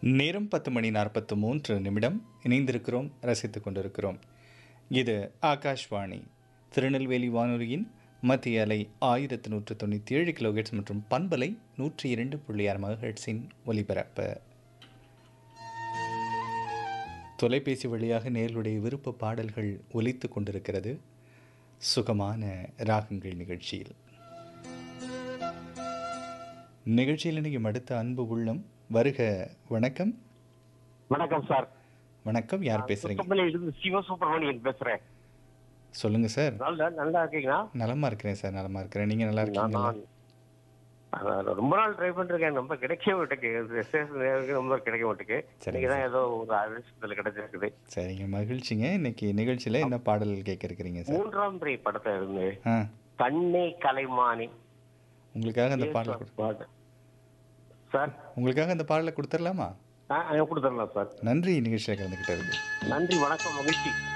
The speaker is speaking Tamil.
நேரம் பத்து மணி நாற்பத்து மூன்று நிமிடம் இணைந்திருக்கிறோம் ரசித்துக் கொண்டிருக்கிறோம் இது ஆகாஷ்வாணி திருநெல்வேலி வானொலியின் மத்திய அலை ஆயிரத்து நூற்று தொண்ணூற்றி ஏழு கிலோஹெட்ஸ் மற்றும் பண்பலை நூற்றி இரண்டு புள்ளி ஆறு மகஹெட்ஸின் ஒலிபரப்பு தொலைபேசி வழியாக நேர்களுடைய விருப்ப பாடல்கள் ஒலித்து கொண்டிருக்கிறது சுகமான ராகங்கள் நிகழ்ச்சியில் நிகழ்ச்சியில் இணையும் அடுத்த அன்பு உள்ளம் வருக வணக்கம் வணக்கம் சார் வணக்கம் யார் பேசுறீங்க சுத்தமல்லியில இருந்து சிவசுப்பிரமணியன் பேசுறேன் சொல்லுங்க சார் நல்லா நல்லா இருக்கீங்களா நலமா இருக்கிறேன் சார் நலமா இருக்கிறேன் நீங்க நல்லா இருக்கீங்களா நான் நான் ரொம்ப நாள் ட்ரை பண்ணிருக்கேன் ரொம்ப கிடைக்க மாட்டேங்குது ஸ்டேஷன் ரொம்ப கிடைக்க மாட்டேங்குது சரி, இன்னைக்கு தான் ஏதோ ஒரு அதிர்ஷ்டத்தில் கிடைச்சிருக்குது சரிங்க மகிழ்ச்சிங்க இன்னைக்கு நிகழ்ச்சியில என்ன பாடல் கேட்க இருக்கிறீங்க சார் மூன்றாம் பிறை படத்தை இருந்து ஆ கண்ணே கலைமானி உங்களுக்காக அந்த பாடலை கொடு- பாட்டு சார் உங்களுக்காக அந்த பாடலை கொடுத்துடலாமா ஆ கொடுத்துடலாம் சார் நன்றி நிகழ்ச்சியில் கலந்துக்கிட்டதுக்கு நன்றி வணக்கம் மகிழ்ச்சி